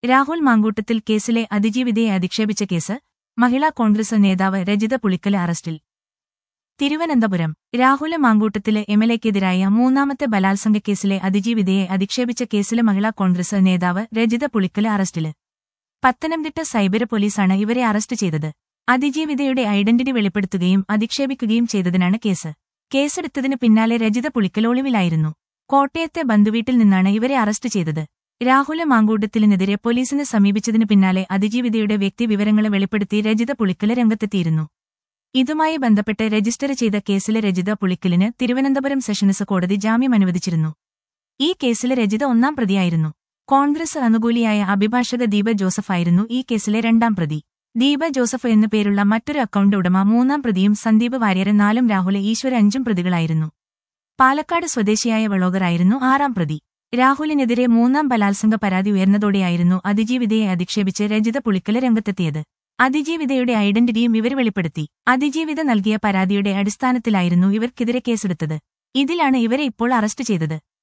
രാഹുൽ മാങ്കൂട്ടത്തിൽ കേസിലെ അതിജീവിതയെ അധിക്ഷേപിച്ച കേസ് മഹിളാ കോൺഗ്രസ് നേതാവ് രജിത പുളിക്കല് അറസ്റ്റിൽ തിരുവനന്തപുരം രാഹുല് മാങ്കൂട്ടത്തിലെ എംഎൽഎക്കെതിരായ മൂന്നാമത്തെ ബലാത്സംഗ കേസിലെ അതിജീവിതയെ അധിക്ഷേപിച്ച കേസിലെ മഹിളാ കോൺഗ്രസ് നേതാവ് രജിത പുളിക്കല് അറസ്റ്റില് പത്തനംതിട്ട സൈബർ പോലീസാണ് ഇവരെ അറസ്റ്റ് ചെയ്തത് അതിജീവിതയുടെ ഐഡന്റിറ്റി വെളിപ്പെടുത്തുകയും അധിക്ഷേപിക്കുകയും ചെയ്തതിനാണ് കേസ് കേസെടുത്തതിന് പിന്നാലെ രജിത പുളിക്കൽ ഒളിവിലായിരുന്നു കോട്ടയത്തെ ബന്ധുവീട്ടിൽ നിന്നാണ് ഇവരെ അറസ്റ്റ് ചെയ്തത് രാഹുല മാങ്കൂട്ടത്തിലിനെതിരെ പോലീസിനെ സമീപിച്ചതിന് പിന്നാലെ അതിജീവിതയുടെ വ്യക്തിവിവരങ്ങളെ വെളിപ്പെടുത്തി രജിത പുളിക്കല് രംഗത്തെത്തിയിരുന്നു ഇതുമായി ബന്ധപ്പെട്ട് രജിസ്റ്റർ ചെയ്ത കേസിലെ രജിത പുളിക്കലിന് തിരുവനന്തപുരം സെഷൻസ് കോടതി ജാമ്യം അനുവദിച്ചിരുന്നു ഈ കേസിലെ രജിത ഒന്നാം പ്രതിയായിരുന്നു കോൺഗ്രസ് അനുകൂലിയായ അഭിഭാഷക ദീപ ജോസഫായിരുന്നു ഈ കേസിലെ രണ്ടാം പ്രതി ദീപ ജോസഫ് എന്നു പേരുള്ള മറ്റൊരു അക്കൗണ്ട് ഉടമ മൂന്നാം പ്രതിയും സന്ദീപ് വാര്യര് നാലും രാഹുലെ ഈശ്വര അഞ്ചും പ്രതികളായിരുന്നു പാലക്കാട് സ്വദേശിയായ വളോഗറായിരുന്നു ആറാം പ്രതി രാഹുലിനെതിരെ മൂന്നാം ബലാത്സംഗ പരാതി ഉയർന്നതോടെയായിരുന്നു അതിജീവിതയെ അധിക്ഷേപിച്ച് രജിത പുളിക്കല് രംഗത്തെത്തിയത് അതിജീവിതയുടെ ഐഡന്റിറ്റിയും ഇവർ വെളിപ്പെടുത്തി അതിജീവിത നൽകിയ പരാതിയുടെ അടിസ്ഥാനത്തിലായിരുന്നു ഇവർക്കെതിരെ കേസെടുത്തത് ഇതിലാണ് ഇവരെ ഇപ്പോൾ അറസ്റ്റ് ചെയ്തത്